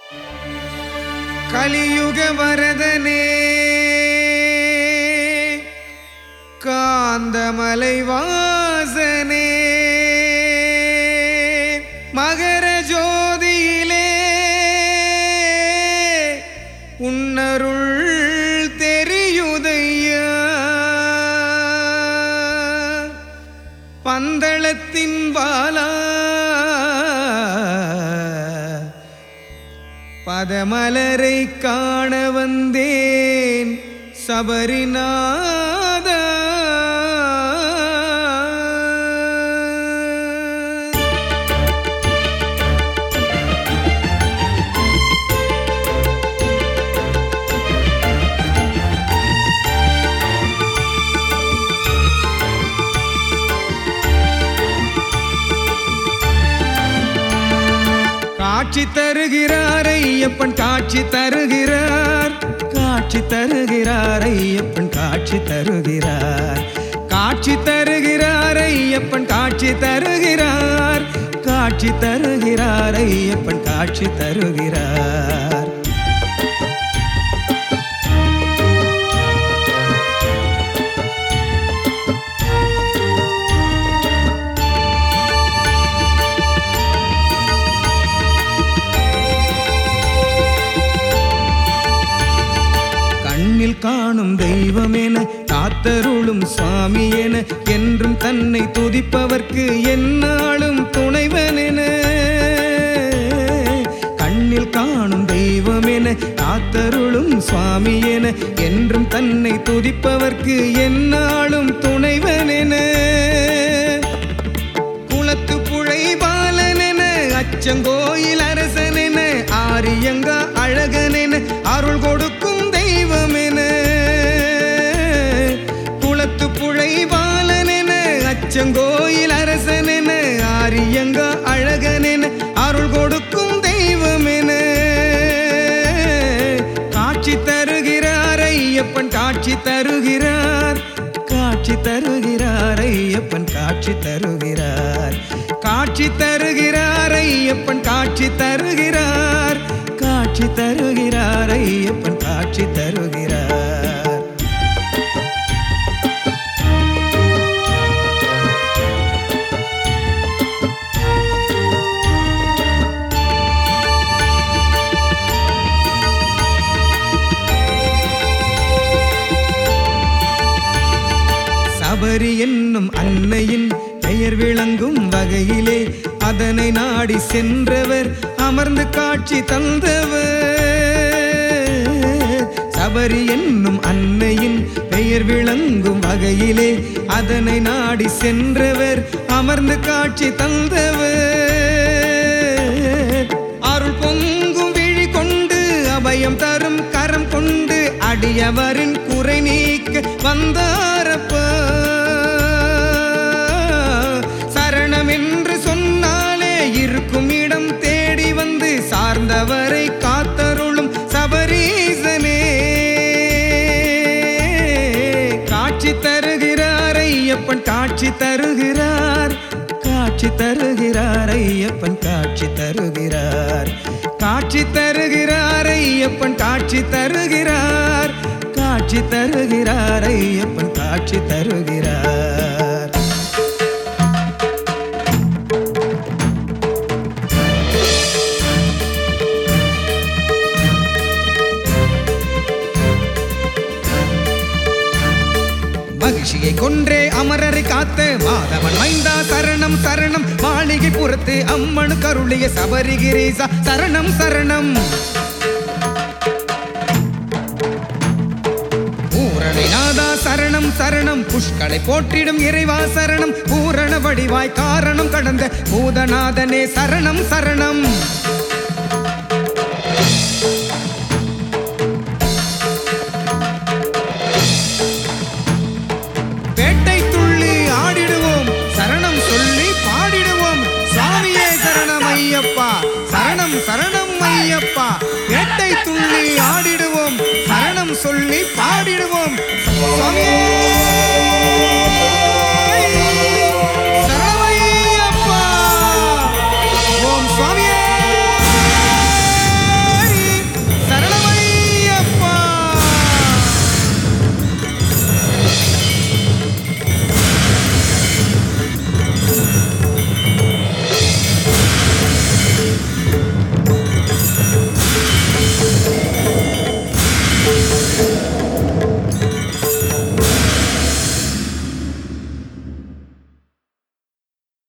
கலியுக வரதனே காந்தமலை வாசனே மகர ஜோதியிலே உன்னருள் தெரியுதையா பந்தளத்தின் வாலா பதமலரை காண வந்தேன் சபரிநாதா காட்சி தருகிறார் ஐயப்பன் காட்சி தருகிறார் காட்சி தருகிறார் ஐயப்பன் காட்சி தருகிறார் காட்சி தருகிறார் ஐயப்பன் காட்சி தருகிறார் காட்சி தருகிறார் ஐயப்பன் காட்சி தருகிறார் கண்ணில் காணும் தெய்வம் என காத்தருளும் சுவாமி என என்றும் தன்னை துதிப்பவர்க்கு எந்நாளும் துணைவன் என கண்ணில் காணும் தெய்வம் என காத்தருளும் சுவாமி என என்றும் தன்னை துதிப்பவர்க்கு எந்நாளும் துணைவன் என குளத்து புழை பாலனென அச்சங்கோயில் அரசனென ஆரியங்க அழகனென அருள் கொடுக்கும் தெய்வமென குளத்து புழை பாலனென அச்சங்கோயில் அரசனென ஆரியங்க அழகனென அருள் கொடுக்கும் தெய்வமென காட்சி தருகிறார் ஐயப்பன் காட்சி தருகிறார் காட்சி தருகிறார் ஐயப்பன் காட்சி தருகிறார் காட்சி தருகிறார் ஐயப்பன் காட்சி தருகிறார் காட்சி தருகிறார் ஐயப்பன் காட்சி தருகிறார் சபரி என்னும் அன்னையின் பெயர் விளங்கும் வகையிலே அதனை நாடி சென்றவர் அமர்ந்து காட்சி தந்தவர் சபரி என்னும் அன்னையின் பெயர் விளங்கும் வகையிலே அதனை நாடி சென்றவர் அமர்ந்து காட்சி தந்தவர் அருள் பொங்கும் விழி கொண்டு அபயம் தரும் கரம் கொண்டு அடியவரின் குறை நீக்க வந்தாரப்பா சரணம் என்று சொன்னாலே இருக்கும் இடம் தேடி வந்து சார்ந்தவரை காத்தருளும் சபரீசனே காட்சி தருகிறார் ஐயப்பன் காட்சி தருகிறார் காட்சி தருகிறார் ஐயப்பன் காட்சி தருகிறார் காட்சி தருகிறார் ஐயப்பன் காட்சி தருகிறார் காட்சி தருகிறார் ஐயப்பன் காட்சி தருகிறார் மகிழ்ச்சியை கொன்றே அமரரை காத்த மாதவன் மைந்தா சரணம் சரணம் மாளிகை புறத்து அம்மனு கருளிய சபரிகிரீசா சரணம் சரணம் பூரணிநாதா சரணம் சரணம் புஷ்களை போற்றிடும் இறைவா சரணம் பூரண வடிவாய் காரணம் கடந்த பூதநாதனே சரணம் சரணம்